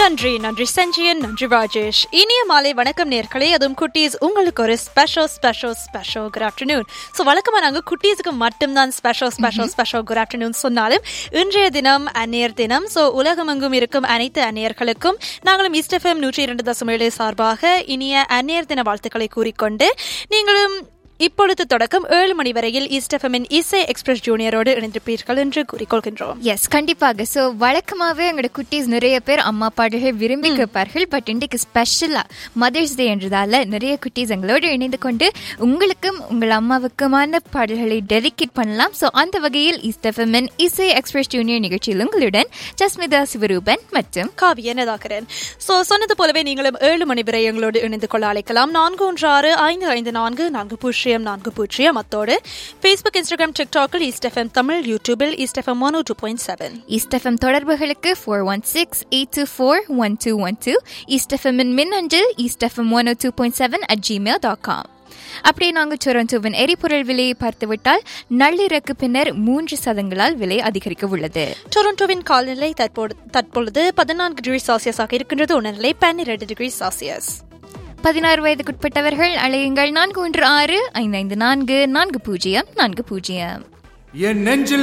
நன்றி நன்றி சஞ்சயன் நன்றி ராஜேஷ் இனிய மாலை வணக்கம் நேர்களே அதுவும் குட்டீஸ் உங்களுக்கு ஒரு special special special good afternoon so வழக்கமாக நாங்கள் குட்டீஸுக்கு மட்டும்தான் special special special good afternoon சொன்னாலும் இன்றைய தினம் அந்நியர் தினம் ஸோ உலகமெங்கும் இருக்கும் அனைத்து அந்நியர்களுக்கும் நாங்களும் இஸ்டெஃபம் நூற்றி இரண்டு தசம் ஏழு சார்பாக இனிய அந்நியர் தின வாழ்த்துக்களை கூறிக்கொண்டு நீங்களும் இப்பொழுது தொடக்கம் ஏழு மணி வரையில் இஸ்டெஃபமின் இசை எக்ஸ்பிரஸ் ஜூனியரோடு இணைந்திருப்பீர்கள் என்று கூறிக்கொள்கின்றோம் எஸ் கண்டிப்பாக ஸோ வழக்கமாகவே எங்களோட குட்டீஸ் நிறைய பேர் அம்மா பாடல்கள் விரும்பி கேட்பார்கள் பட் இன்றைக்கு ஸ்பெஷலாக மதர்ஸ் டே என்றதால நிறைய குட்டீஸ் எங்களோடு இணைந்து கொண்டு உங்களுக்கும் உங்கள் அம்மாவுக்குமான பாடல்களை டெடிகேட் பண்ணலாம் ஸோ அந்த வகையில் இஸ்டஃபமின் இசை எக்ஸ்பிரஸ் ஜூனியர் நிகழ்ச்சியில் உங்களுடன் ஜஸ்மிதா சிவரூபன் மற்றும் காவிய நதாகரன் சோ சொன்னது போலவே நீங்களும் ஏழு மணி வரை எங்களோடு இணைந்து கொள்ள அழைக்கலாம் நான்கு ஒன்று ஆறு ஐந்து ஐந்து நான்கு நான்கு பூஜ்ஜியம் நான்கு பூஜ்ஜியம் அத்தோடு ஃபேஸ்புக் இன்ஸ்டாகிராம் டிக்டாக்கில் ஈஸ்ட் எஃப்எம் தமிழ் யூடியூபில் East FM one two point seven East FM தொடர்புகளுக்கு four one six eight two four one two one two ஈஸ்டஃபமின் மின்னஞ்சல் East FM one two point seven at Gmail dot com அப்படியே நாங்கள் டொரண்டோவின் எரிபொருள் விலையை பார்த்துவிட்டால் நள்ளிரக்கு பின்னர் மூன்று சதங்களால் விலை அதிகரிக்க உள்ளது டொரண்டோவின் காலநிலை தற்போது தற்பொழுது பதினான்கு டிகிரி செல்சியஸாக இருக்கின்றது உணர்நிலை பன்னிரண்டு டிகிரி செல்சியஸ் பதினாறு வயதுக்குட்பட்டவர்கள் அழையுங்கள் நான்கு ஒன்று ஆறு ஐந்து ஐந்து நான்கு நான்கு பூஜ்ஜியம் நான்கு பூஜ்ஜியம் என் நெஞ்சில்